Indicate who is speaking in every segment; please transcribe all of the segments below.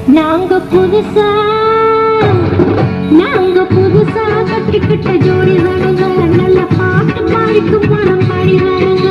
Speaker 1: நாங்க புதுசா நாங்க புதுசா கட்டிக்கிட்ட ஜோடி வேணுங்க நல்ல பாட்டு பாடிக்கும் மனம் பாடி வேணுங்க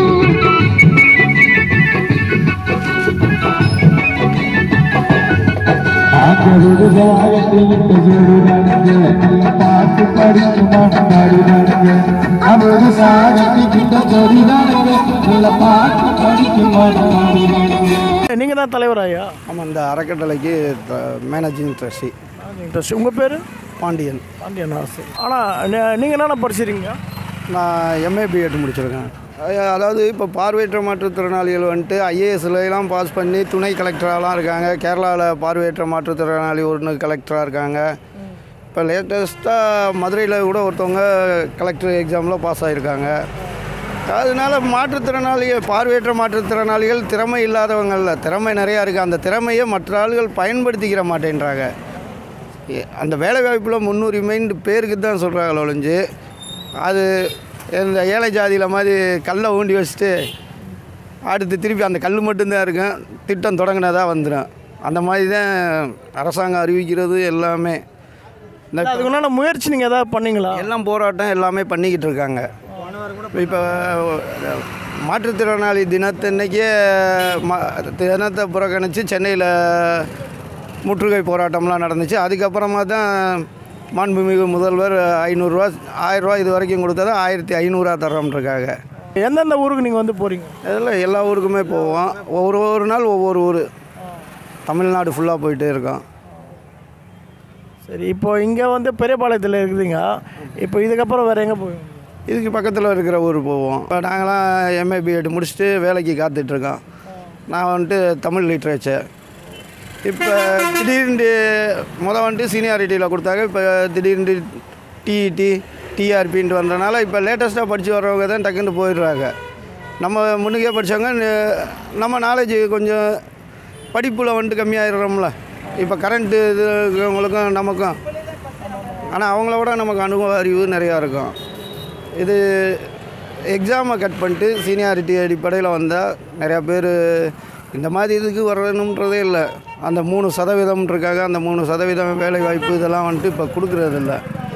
Speaker 2: பாட்டு படிக்கும் பாடி அவரு சாகத்தி கிட்ட சொரிதானுங்க நல்ல பாட்டு படிக்கும் பாடி
Speaker 3: நீங்கள் தான் தலைவர் ஐயா
Speaker 4: ஆமாம் இந்த அறக்கட்டளைக்கு மேனேஜிங் ட்ரஸ்டி
Speaker 3: இன்ட்ரெஸ்ட் உங்கள் பேர்
Speaker 4: பாண்டியன்
Speaker 3: பாண்டியனா சரி ஆனால் நீங்கள் என்னென்ன படிச்சிருக்கீங்க
Speaker 4: நான் எம்ஏ பிஎட் முடிச்சிருக்கேன் அஹ் அதாவது இப்போ பார்வையற்ற மாற்றுத்திறனாளிகள் வந்துட்டு ஐஏஎஸ்ல எல்லாம் பாஸ் பண்ணி துணை கலெக்டராலாம் இருக்காங்க கேரளாவில் பார்வையற்ற மாற்றுத்திறனாளி ஒன்று கலெக்டராக இருக்காங்க இப்போ லேட்டஸ்ட்டாக மதுரையில் கூட ஒருத்தவங்க கலெக்டர் எக்ஸாமில் பாஸ் ஆகியிருக்காங்க அதனால மாற்றுத்திறனாளிகள் பார்வையற்ற மாற்றுத்திறனாளிகள் திறமை இல்லாதவங்கள்ல திறமை நிறையா இருக்குது அந்த திறமையை மற்ற ஆளுகள் பயன்படுத்திக்கிற மாட்டேன்றாங்க எ- அந்த வேலை வாய்ப்பில் முன்னுரிமைன்னு பேருக்கு தான் சொல்கிறாங்க ஒழிஞ்சு அது இந்த ஏழை ஜாதியில் மாதிரி கல்லை ஊண்டி வச்சுட்டு அடுத்து திருப்பி அந்த கல் மட்டும்தான் இருக்கும் திட்டம் தொடங்கினதாக வந்துடும் அந்த மாதிரி தான் அரசாங்கம் அறிவிக்கிறது எல்லாமே இந்த
Speaker 3: அதுக்கு உண்டான முயற்சி நீங்கள் ஏதாவது பண்ணீங்களா
Speaker 4: எல்லாம் போராட்டம் எல்லாமே பண்ணிக்கிட்டு இருக்காங்க இப்போ மாற்றுத்திறனாளி தினத்தன்னைக்கே ம தினத்தை புறக்கணித்து சென்னையில் முற்றுகை போராட்டம்லாம் நடந்துச்சு அதுக்கப்புறமா தான் மாண்புமிகு முதல்வர் ஐநூறுரூவா ஆயிரரூவா இது வரைக்கும் கொடுத்ததை ஆயிரத்தி ஐநூறுரூவா தரோம்ன்றிருக்காங்க
Speaker 3: எந்தெந்த ஊருக்கு நீங்கள் வந்து போகிறீங்க
Speaker 4: அதில் எல்லா ஊருக்குமே போவோம் ஒவ்வொரு ஒரு நாள் ஒவ்வொரு ஊர் தமிழ்நாடு ஃபுல்லாக போயிட்டே இருக்கோம்
Speaker 3: சரி இப்போ இங்கே வந்து பெரியபாளையத்தில் இருக்குதுங்க இப்போ இதுக்கப்புறம் வேறு எங்கே போவீங்க
Speaker 4: இதுக்கு பக்கத்தில் இருக்கிற ஊர் போவோம் இப்போ நாங்களாம் எம்ஏ பிஎட் முடிச்சுட்டு வேலைக்கு காத்துட்ருக்கோம் நான் வந்துட்டு தமிழ் லிட்ரேச்சர் இப்போ திடீர்னு மொதல் வந்துட்டு சீனியாரிட்டியில் கொடுத்தாங்க இப்போ திடீர்னு டிஇடி டிஆர்பின்ட்டு வந்தனால இப்போ லேட்டஸ்ட்டாக படித்து வர்றவங்க தான் டக்குன்னு போயிடுறாங்க நம்ம முன்னுக்கே படித்தவங்க ந- நம்ம நாலேஜ் கொஞ்சம் படிப்பில் வந்துட்டு கம்மியாயிடுறோம்ல இப்போ கரண்ட்டு இது இருக்கிறவங்களுக்கும் நமக்கும் ஆனால் அவங்கள விட நமக்கு அனுபவ அறிவு நிறையா இருக்கும் இது எக்ஸாமை கட் பண்ணிட்டு சீனியாரிட்டி அடிப்படையில் வந்தால் நிறையா பேர் இந்த மாதிரி இதுக்கு வரணுன்றதே இல்லை அந்த மூணு சதவீதம்ன்றக்காக அந்த மூணு சதவீதம் வேலை வாய்ப்பு இதெல்லாம் வந்துட்டு இப்போ கொடுக்குறதில்ல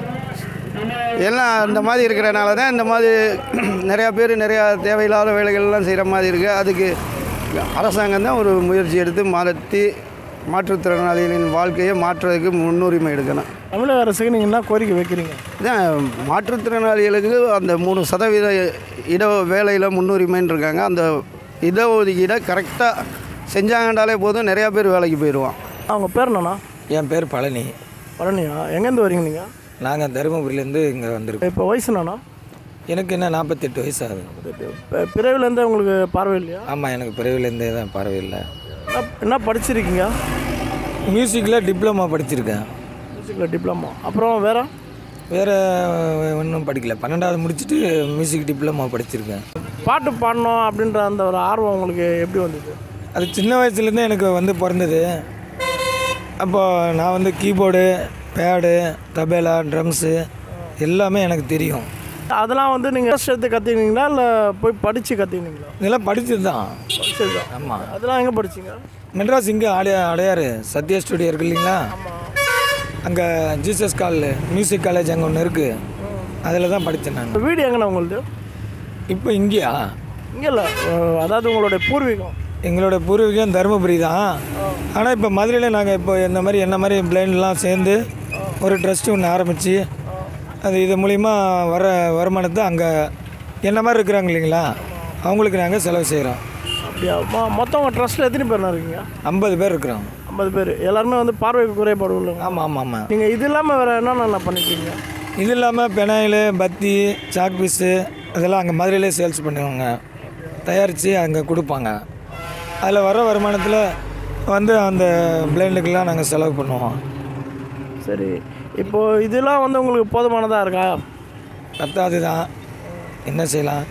Speaker 4: எல்லாம் அந்த மாதிரி இருக்கிறனால தான் இந்த மாதிரி நிறையா பேர் நிறையா தேவையில்லாத வேலைகள்லாம் செய்கிற மாதிரி இருக்குது அதுக்கு அரசாங்கம் தான் ஒரு முயற்சி எடுத்து மாற்றி மாற்றுத்திறனாளிகளின் வாழ்க்கையை மாற்றுறதுக்கு முன்னுரிமை எடுக்கணும்
Speaker 3: தமிழக அரசுக்கு நீங்கள் என்ன கோரிக்கை வைக்கிறீங்க
Speaker 4: இதான் மாற்றுத்திறனாளிகளுக்கு அந்த மூணு சதவீத இட வேலையில் முன்னுரிமைன்னு இருக்காங்க அந்த இடஒதுக்கீடை கரெக்டாக செஞ்சாங்கன்றாலே போதும் நிறையா பேர் வேலைக்கு போயிடுவான்
Speaker 3: அவங்க பேர் என்னண்ணா
Speaker 5: என் பேர் பழனி
Speaker 3: பழனியா எங்கேருந்து வரீங்க நீங்கள்
Speaker 5: நாங்கள் தருமபுரியிலேருந்து இங்கே வந்திருக்கோம்
Speaker 3: இப்போ வயசு என்னண்ணா
Speaker 5: எனக்கு என்ன நாற்பத்தெட்டு வயசு ஆகுது
Speaker 3: இப்போ பிறவிலேருந்தே உங்களுக்கு பார்வை இல்லையா
Speaker 5: ஆமாம் எனக்கு பிறவிலேருந்தே தான் பறவை இல்லை
Speaker 3: என்ன என்ன படிச்சிருக்கீங்க
Speaker 5: மியூசிக்கில் டிப்ளமா படிச்சிருக்கேன்
Speaker 3: மியூசிக்கில் டிப்ளமா அப்புறம் வேறு
Speaker 5: வேறு ஒன்றும் படிக்கல பன்னெண்டாவது முடிச்சுட்டு மியூசிக் டிப்ளமா படிச்சிருக்கேன்
Speaker 3: பாட்டு பாடணும் அப்படின்ற அந்த ஒரு ஆர்வம் உங்களுக்கு எப்படி வந்தது
Speaker 5: அது சின்ன வயசுலேருந்தே எனக்கு வந்து பிறந்தது அப்போ நான் வந்து கீபோர்டு பேடு தபேலா ட்ரம்ஸு எல்லாமே எனக்கு தெரியும்
Speaker 3: அதெல்லாம் வந்து நீங்கள் இன்ட்ரெஸ்ட் எடுத்து கற்றுக்கினீங்களா இல்லை போய் படித்து கற்றுக்கினீங்களா
Speaker 5: இதெல்லாம் படிச்சது தான்
Speaker 3: படிச்சது தான்
Speaker 5: ஆமாம்
Speaker 3: அதெல்லாம் எங்கே படிச்சீங்க
Speaker 5: மெட்ராஸ் இங்கே அடைய அடையாறு சத்யா ஸ்டுடியோ இருக்கு இல்லைங்களா அங்கே ஜீசஸ் கால் மியூசிக் காலேஜ் அங்கே ஒன்று இருக்குது அதில் தான் படித்தேன் நான்
Speaker 3: இப்போ வீடு எங்கண்ணா உங்களுது
Speaker 5: இப்போ இங்கேயா
Speaker 3: இங்கே இல்லை அதாவது உங்களுடைய பூர்வீகம்
Speaker 5: எங்களோட பூர்வீகம் தருமபுரி தான் ஆனால் இப்போ மதுரையில் நாங்கள் இப்போ இந்த மாதிரி என்ன மாதிரி பிளைண்ட்லாம் சேர்ந்து ஒரு ட்ரஸ்ட் ஒன்று ஆரம்பித்து அது இது மூலிமா வர வருமானத்தை அங்கே என்ன மாதிரி இருக்கிறாங்க இல்லைங்களா அவங்களுக்கு நாங்கள் செலவு செய்கிறோம்
Speaker 3: அப்படியா மொ- மொத்தம் உங்கள் ட்ரஸ்ட்டில் எத்தனை பேர்ண்ணா இருக்கீங்க
Speaker 5: ஐம்பது பேர் இருக்கிறோம்
Speaker 3: ஐம்பது பேர் எல்லாருமே வந்து பார்வை குறைபாடு உள்ளவங்க
Speaker 5: ஆமாம் ஆமாம் ஆமாம்
Speaker 3: நீங்கள் இது இல்லாமல் வேறு என்னென்ன பண்ணிருக்கீங்க
Speaker 5: இது இல்லாமல் பெனாயில் பத்தி சாக் பீஸு அதெல்லாம் அங்கே மதுரையிலே சேல்ஸ் பண்ணுவாங்க தயாரித்து அங்கே கொடுப்பாங்க அதில் வர வருமானத்தில் வந்து அந்த பிளைண்டுக்கெல்லாம் நாங்கள் செலவு பண்ணுவோம்
Speaker 3: சரி இப்போது இதெல்லாம் வந்து உங்களுக்கு போதுமானதாக இருக்கா
Speaker 5: பத்தாது தான் என்ன செய்யலாம்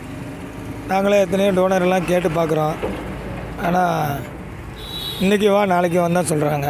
Speaker 5: நாங்களே எத்தனையோ டோனர் எல்லாம் கேட்டு பார்க்குறோம் ஆனால் இன்றைக்கி வா நாளைக்கு வந்தால் சொல்கிறாங்க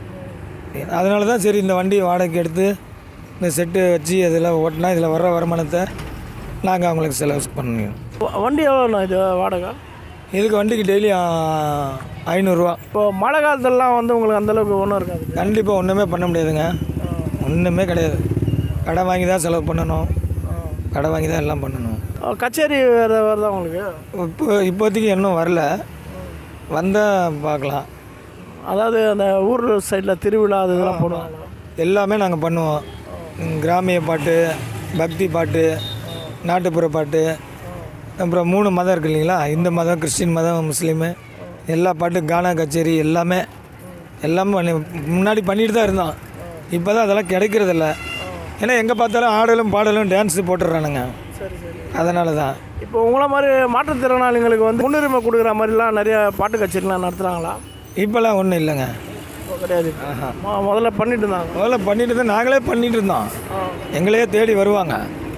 Speaker 5: அதனால தான் சரி இந்த வண்டி வாடகைக்கு எடுத்து இந்த செட்டு வச்சு அதில் ஓட்டினா இதில் வர்ற வருமானத்தை நாங்கள் அவங்களுக்கு செலவு பண்ணுவோம்
Speaker 3: வ- வண்டி எவ்வளோண்ணா இது வாடகை
Speaker 5: இதுக்கு வண்டிக்கு டெய்லி ஐநூறுரூவா
Speaker 3: இப்போ மழை காலத்துலலாம் வந்து உங்களுக்கு அந்தளவுக்கு ஒன்றும் இருக்காது
Speaker 5: கண்டிப்பாக ஒன்றுமே பண்ண முடியாதுங்க ஒன்றுமே கிடையாது கடன் வாங்கி தான் செலவு பண்ணணும் கடன் வாங்கி தான் எல்லாம் பண்ணணும்
Speaker 3: அஹ் கச்சேரி வேறு வருதா உங்களுக்கு
Speaker 5: இப்போ இப்போதைக்கு இன்னும் வரல வந்தால் பார்க்கலாம்
Speaker 3: அதாவது அந்த ஊர் சைடில் திருவிழா அது இதெல்லாம் போடுவாங்க
Speaker 5: எல்லாமே நாங்கள் பண்ணுவோம் ம், கிராமிய பாட்டு பக்தி பாட்டு நாட்டுப்புற பாட்டு அப்புறம் மூணு மதம் இருக்கு இல்லைங்களா இந்து மதம் கிறிஸ்டின் மதம் முஸ்லீமு எல்லா பாட்டு கானா கச்சேரி எல்லாமே எல்லாமே பண்ணி முன்னாடி பண்ணிட்டு தான் இருந்தோம் இப்போ தான் அதெல்லாம் கிடைக்கிறதில்ல ஏன்னா எங்கே பார்த்தாலும் ஆடலும் பாடலும் டான்ஸு போட்டுடுறானுங்க
Speaker 3: சரி சரி
Speaker 5: அதனால தான்
Speaker 3: இப்போ உங்களை மாதிரி மாற்றுத்திறனாளிகளுக்கு வந்து முன்னுரிமை கொடுக்குற மாதிரிலாம் நிறைய பாட்டு கச்சேரிலாம் நடத்துகிறாங்களா
Speaker 5: இப்போல்லாம் ஒன்றும் இல்லைங்க
Speaker 3: இப்போ கிடையாது மொ- முதல்ல பண்ணிட்டு இருந்தாங்க
Speaker 5: முதல்ல பண்ணிட்டு தான் நாங்களே பண்ணிட்டு இருந்தோம் எங்களையே தேடி வருவாங்க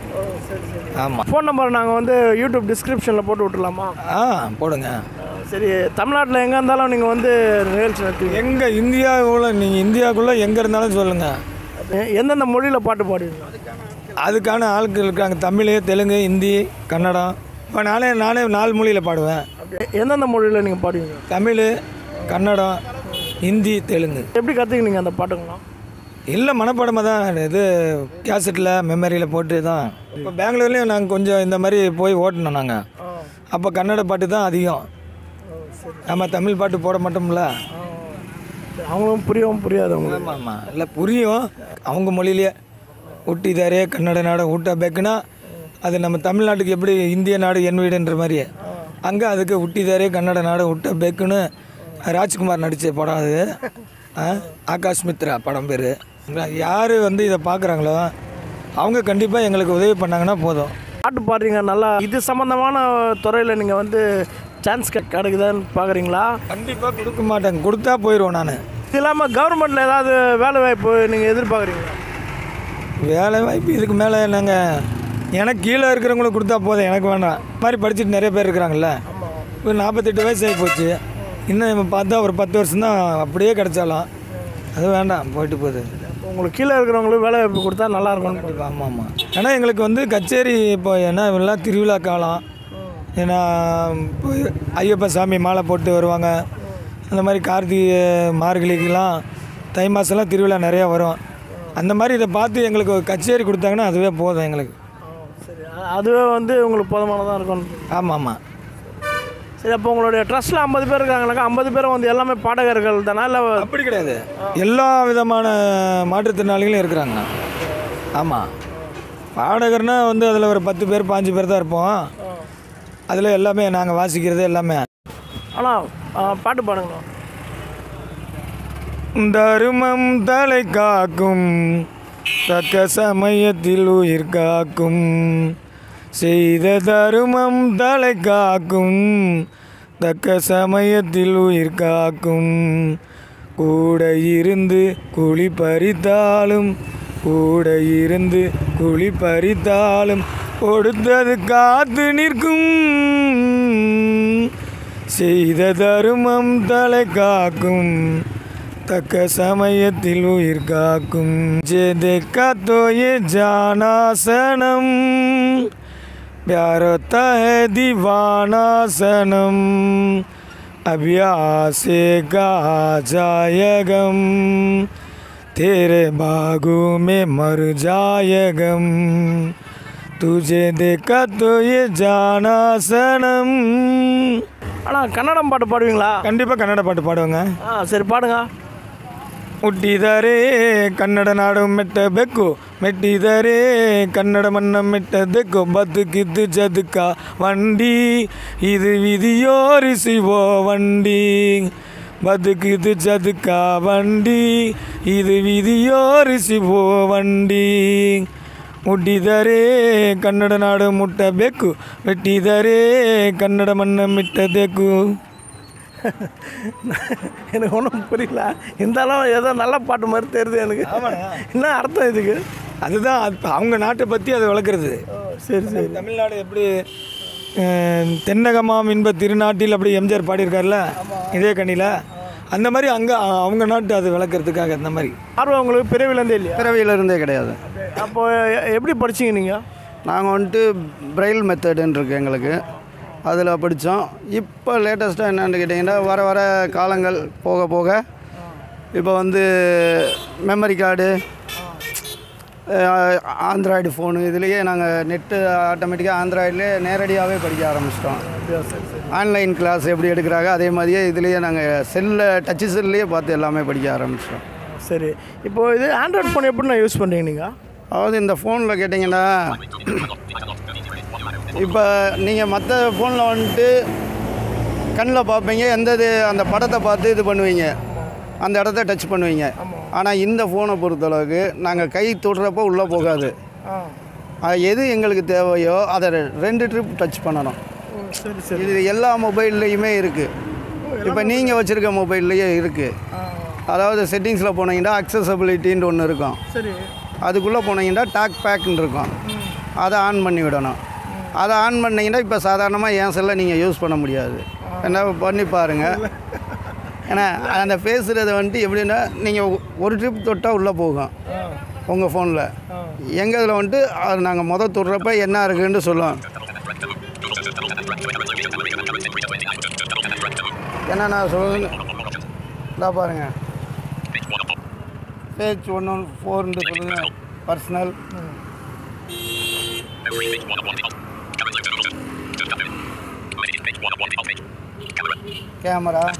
Speaker 5: ஆமாம்
Speaker 3: ஃபோன் நம்பர் நாங்கள் வந்து யூடியூப் டிஸ்கிரிப்ஷனில் போட்டு விட்டுலாமா
Speaker 5: ஆ போடுங்க
Speaker 3: அஹ் சரி தமிழ்நாட்டில் எங்கே இருந்தாலும் நீங்கள் வந்து நிகழ்ச்சி நடத்துவீங்க
Speaker 5: எங்கே இந்தியாவுக்குள்ளே நீங்கள் இந்தியாவுக்குள்ளே எங்கே இருந்தாலும் சொல்லுங்கள்
Speaker 3: எ- எந்தெந்த மொழியில் பாட்டு பாடுவீங்க
Speaker 5: அதுக்கான ஆட்கள் இருக்காங்க தமிழ் தெலுங்கு ஹிந்தி கன்னடம் இப்போ நானே நானே நாலு மொழியில் பாடுவேன்
Speaker 3: அப்படி எந்தெந்த மொழியில் நீங்கள் பாடுவீங்க
Speaker 5: தமிழ் கன்னடம் ஹிந்தி தெலுங்கு
Speaker 3: எப்படி கற்றுக்கினீங்க அந்த பாட்டுங்களாம்
Speaker 5: இல்லை மனப்பாடமாக தான் இது கேசட்டில் மெமரியில் போட்டு தான் இப்போ பெங்களூர்லேயும் நாங்கள் கொஞ்சம் இந்த மாதிரி போய் ஓட்டினோம் நாங்கள் அப்போ கன்னட பாட்டு தான் அதிகம் நம்ம தமிழ் பாட்டு போட மாட்டோம்ல
Speaker 3: அவங்களும் புரியவும் புரியாது அவங்களுக்கு
Speaker 5: ஆமாம் ஆமாம் இல்லை புரியும் அவங்க மொழியிலேயே ಹುಟ್ಟಿದ್ದಾರೆ ಕನ್ನಡ ನಾಡು ಹುಟ್ಟಬೇಕುனா அது நம்ம தமிழ்நாட்டுக்கு எப்படி இந்திய நாடு என் வீடுன்ற மாதிரியே அங்கே அதுக்கு ಹುಟ್ಟಿದ್ದಾರೆ கன்னட நாடு ಹುಟ್ಟಬೇಕುன்னு ராஜ்குமார் நடித்த படம் அது ஆ, ஆகாஷ் மித்ரா படம் பேர் யார் வந்து இதை பார்க்குறாங்களோ அவங்க கண்டிப்பாக எங்களுக்கு உதவி பண்ணாங்கன்னா போதும்
Speaker 3: பாட்டு பாடுறீங்க நல்லா இது சம்மந்தமான துறையில் நீங்கள் வந்து சான்ஸ் கிடைக்குதான்னு பார்க்குறீங்களா
Speaker 5: கண்டிப்பாக கொடுக்க மாட்டேங்க கொடுத்தா போயிடுவோம் நான்
Speaker 3: இது இல்லாமல் கவர்மெண்ட்டில் ஏதாவது வேலை வாய்ப்பு நீங்கள் எதிர்பார்க்குறீங்களா
Speaker 5: வேலை வாய்ப்பு இதுக்கு மேலே நாங்கள் எனக்கு கீழே இருக்கிறவங்களுக்கு கொடுத்தா போதும் எனக்கு வேண்டாம் இந்த மாதிரி படிச்சுட்டு நிறைய பேர் இருக்கிறாங்கல்ல இப்போ நாற்பத்தெட்டு வயசு ஆகி போச்சு இன்னும் நம்ம பார்த்தா ஒரு பத்து வருஷம் தான் அப்படியே கிடைச்சாலும் அது வேண்டாம் போயிட்டு போகுது
Speaker 3: உங்களுக்கு கீழே இருக்கிறவங்களுக்கு வேலை வாய்ப்பு கொடுத்தா நல்லா இருக்கும்னு
Speaker 5: ஆமாம் ஆமாம் ஏன்னா எங்களுக்கு வந்து கச்சேரி இப்போ என்ன எல்லாம் திருவிழா காலம் ஏன்னா இப்போ ஐயப்ப சாமி மாலை போட்டு வருவாங்க அந்த மாதிரி கார்த்திகை மார்கழிக்கெலாம் தை மாதம்லாம் திருவிழா நிறையா வரும் அந்த மாதிரி இதை பார்த்து எங்களுக்கு ஒரு கச்சேரி கொடுத்தாங்கன்னா அதுவே போதும் எங்களுக்கு
Speaker 3: சரி அ- அதுவே வந்து உங்களுக்கு போதுமானதாக இருக்கும்
Speaker 5: ஆமாம் ஆமாம்
Speaker 3: சரி அப்போ உங்களுடைய ட்ரஸ்ட்டில் ஐம்பது பேர் இருக்காங்கனாக்கா ஐம்பது பேரும் வந்து எல்லாமே பாடகர்கள் தானே இல்லை
Speaker 5: அப்படி கிடையாது எல்லா விதமான மாற்றுத்திறனாளிகளும் இருக்கிறாங்க ஆமாம் பாடகர்னா வந்து அதில் ஒரு பத்து பேர் பாஞ்சு பேர் தான் இருப்போம் அதில் எல்லாமே நாங்கள் வாசிக்கிறது எல்லாமே
Speaker 3: ஆனால் பாட்டு பாடுங்களா
Speaker 5: தருமம் தலை காக்கும் தக்க சமயத்தில் உயிர் காக்கும் செய்த தருமம் தலை காக்கும் தக்க சமயத்தில் உயிர் காக்கும் கூட இருந்து குழி பறித்தாலும் கூட இருந்து குழி பறித்தாலும் கொடுத்தது காத்து நிற்கும் செய்த தருமம் தலை காக்கும் तक समयத்தில் உயிர் காக்கும் जे देखा तो ये जाना सनम प्यार होता है दीवाना सनम अब यहाँ से कहा जाएगम तेरे बागों में मर जाएगम तुझे देखा तो ये जाना सनम
Speaker 3: ஆனால் கன்னடம் பாட்டு பாடுவீங்களா
Speaker 5: கண்டிப்பாக கன்னட பாட்டு பாடுவேங்க
Speaker 3: ஆ சரி பாடுங்க
Speaker 5: ಹುಟ್ಟಿದರೆ ಕನ್ನಡ ನಾಡು ಮೆಟ್ಟಬೇಕು ಮೆಟ್ಟಿದರೆ ಕನ್ನಡ ಮಣ್ಣ ಮೆಟ್ಟಬೇಕು ಬದುಕಿದ್ದು ಜದುಕ ವಂಡಿ ಇದು ವಿಧಿಯೋರಿಸುವೋ ವಂಡಿ ಬದುಕಿದ್ದು ಜದುಕ ವಂಡಿ ಇದು ವಿಧಿಯೋರಿಸುವೋ ವಂಡಿ ಹುಟ್ಟಿದರೆ ಕನ್ನಡ ನಾಡು ಮುಟ್ಟಬೇಕು ಮೆಟ್ಟಿದರೆ ಕನ್ನಡ ಮಣ್ಣ ಮೆಟ್ಟಬೇಕು
Speaker 3: எனக்கு ஒன்றும் புரியல இருந்தாலும் ஏதோ நல்ல பாட்டு மாதிரி தெரியுது எனக்கு என்ன அர்த்தம் இதுக்கு
Speaker 5: அதுதான் அது- அவங்க நாட்டை பற்றி அதை வளர்க்குறது
Speaker 3: சரி சரி
Speaker 5: தமிழ்நாடு எப்படி அஹ், தென்னகமாம் இன்ப திருநாட்டில் அப்படி எம்ஜிஆர் பாடியிருக்கார்ல இதே கண்ணியில் அந்த மாதிரி அங்கே அவங்க நாட்டு அது விளக்குறதுக்காக அந்த மாதிரி
Speaker 3: ஆர்வம் உங்களுக்கு பிறவிலேருந்தே இல்லையா
Speaker 4: பிறவியிலிருந்தே கிடையாது
Speaker 3: அப்போ எ- எப்படி படிச்சீங்க நீங்கள்
Speaker 4: நாங்கள் வந்துட்டு பிரெயில் மெத்தடுன்னு இருக்கு எங்களுக்கு அதில் படித்தோம் இப்போ லேட்டஸ்ட்டாக என்னென்னு கேட்டிங்கன்னா வர வர காலங்கள் போக போக இப்போ வந்து மெமரி கார்டு ஆண்ட்ராய்டு ஃபோனு இதுலேயே நாங்கள் நெட்டு ஆட்டோமேட்டிக்காக ஆண்ட்ராய்ட்லேயே நேரடியாகவே படிக்க ஆரம்பிச்சிட்டோம்
Speaker 3: அப்படியா சரி சரி
Speaker 4: ஆன்லைன் கிளாஸ் எப்படி எடுக்கிறாங்க அதே மாதிரியே இதுலேயே நாங்கள் செல்லில் டச்சு செல்லையே பார்த்து எல்லாமே படிக்க ஆரம்பிச்சிட்டோம்
Speaker 3: சரி இப்போ இது ஆண்ட்ராய்ட் ஃபோன் எப்படி நான் யூஸ் பண்ணுறீங்க நீங்கள்
Speaker 4: அதாவது இந்த ஃபோனில் கேட்டிங்கன்னா இப்போ நீங்கள் மற்ற ஃபோனில் வந்துட்டு கண்ணில் பார்ப்பீங்க எந்த இது அந்த படத்தை பார்த்து இது பண்ணுவீங்க அந்த இடத்த டச் பண்ணுவீங்க ஆனால் இந்த ஃபோனை பொறுத்தளவுக்கு நாங்கள் கை தொடுறப்போ உள்ளே போகாது
Speaker 3: ஆ
Speaker 4: அது எது எங்களுக்கு தேவையோ அதை ரெ- ரெண்டு ட்ரிப் டச் பண்ணணும்
Speaker 3: ஓ சரி சரி
Speaker 4: இது எல்லா மொபைல்லையுமே இருக்குது இப்போ நீங்கள் வச்சுருக்க மொபைல்லையே இருக்குது
Speaker 3: ஆ
Speaker 4: அதாவது செட்டிங்ஸில் போனீங்கன்னா அக்சசபிலிட்டின்னு ஒன்று இருக்கும்
Speaker 3: சரி
Speaker 4: அதுக்குள்ளே போனீங்கன்னா டாக் பேக்குன்னு இருக்கும் அதை ஆன் பண்ணி விடணும் அதை ஆன் பண்ணீங்கன்னா இப்போ சாதாரணமாக என் செல்லை நீங்கள் யூஸ் பண்ண முடியாது என்ன பண்ணி பாருங்கள் ஏன்னா அந்த பேசுகிறது வந்துட்டு எப்படின்னா நீங்கள் ஒரு ட்ரிப் தொட்டால் உள்ளே போகும் உங்கள் ஃபோனில் எங்கள் இதில் வந்துட்டு அது நாங்கள் மொதல் தொடுறப்ப என்ன இருக்குன்னு சொல்லுவோம் என்னென்ன சொல்லுங்க இதா பாருங்கள் பேஜ் ஒன் ஒன் ஃபோர்னு சொல்லுங்க பர்சனல் கேமரா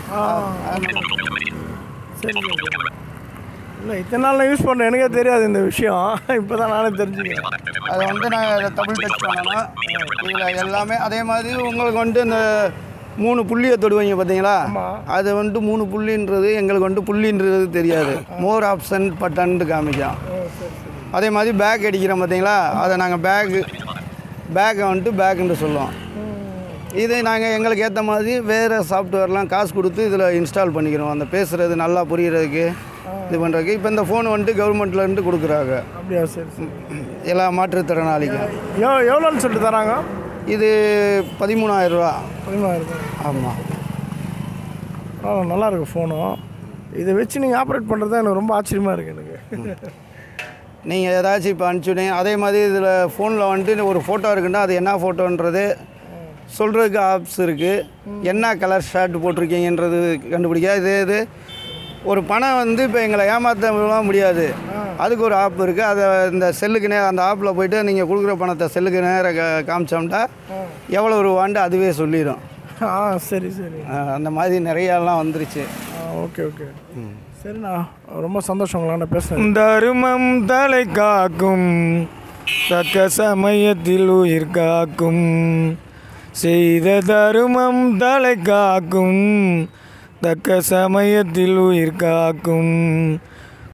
Speaker 3: சரி இல்லை இத்தனை நாள் நான் யூஸ் பண்ணுறேன் எனக்கே தெரியாது இந்த விஷயம் இப்போ தான் நானே தெரிஞ்சுக்கிறேன்
Speaker 4: அதை வந்து நான் டபுள் டச் பண்ணணும் இதில் எல்லாமே அதே மாதிரி உங்களுக்கு வந்துட்டு இந்த மூணு புள்ளியை தொடுவீங்க பார்த்தீங்களா அது வந்துட்டு மூணு புள்ளின்றது எங்களுக்கு வந்துட்டு புள்ளின்றது தெரியாது மோர் ஆப்ஷன் பட்டன்ட்டு காமிக்கும் அதே மாதிரி பேக் அடிக்கிறோம் பார்த்தீங்களா அதை நாங்கள் பேக்கு பேக்கை வந்துட்டு பேக்குன்ட்டு சொல்லுவோம் இது நாங்கள் எங்களுக்கு ஏற்ற மாதிரி வேறு சாஃப்ட்வேர்லாம் காசு கொடுத்து இதில் இன்ஸ்டால் பண்ணிக்கிறோம் அந்த பேசுகிறது நல்லா புரிகிறதுக்கு இது பண்ணுறதுக்கு இப்போ இந்த ஃபோன் வந்துட்டு கவர்மெண்ட்லேருந்து கொடுக்குறாங்க
Speaker 3: அப்படியா சரி சரி
Speaker 4: எல்லா மாற்றுத்திறனாளிக்கும்
Speaker 3: எவ்வளோ எவ்வளோன்னு சொல்லிட்டு தராங்க
Speaker 4: இது பதிமூணாயிரரூவா
Speaker 3: பதிமூணாயிரம்
Speaker 4: ஆமாம்
Speaker 3: ஆ நல்லா இருக்கு ஃபோனும் இதை வச்சு நீங்கள் ஆப்ரேட் பண்ணுறது தான் எனக்கு ரொம்ப ஆச்சரியமாக இருக்குது எனக்கு
Speaker 4: நீங்கள் ஏதாச்சும் இப்போ அனுப்பிச்சுடுங்க அதே மாதிரி இதில் ஃபோனில் வந்துட்டு ஒரு ஃபோட்டோ இருக்குன்னா அது என்ன ஃபோட்டோன்றது சொல்கிறதுக்கு ஆப்ஸ் இருக்குது என்ன கலர் ஷர்ட் போட்டிருக்கீங்கன்றது கண்டுபிடிக்க இது இது ஒரு பணம் வந்து இப்போ எங்களை ஏமாற்ற முடியாது அதுக்கு ஒரு ஆப் இருக்குது அதை இந்த செல்லுக்கு நேரம் அந்த ஆப்பில் போயிட்டு நீங்கள் கொடுக்குற பணத்தை செல்லுக்கு நேரம் கா- காமிச்சோம்னா எவ்வளோ ரூபான்ட்டு அதுவே சொல்லிடும்
Speaker 3: ஆ சரி சரி
Speaker 4: அந்த மாதிரி நிறையாலாம் வந்துருச்சு
Speaker 3: ஆ ஓகே ஓகே சரிண்ணா ரொம்ப சந்தோஷம் உங்களாண்ட பேசுகிறேன்
Speaker 5: தருமம் தலை காக்கும் தக்க சமயத்தில் உயிர் காக்கும் செய்த தருமம் தலை காக்கும் தக்க சமயத்தில் உயிர் காக்கும்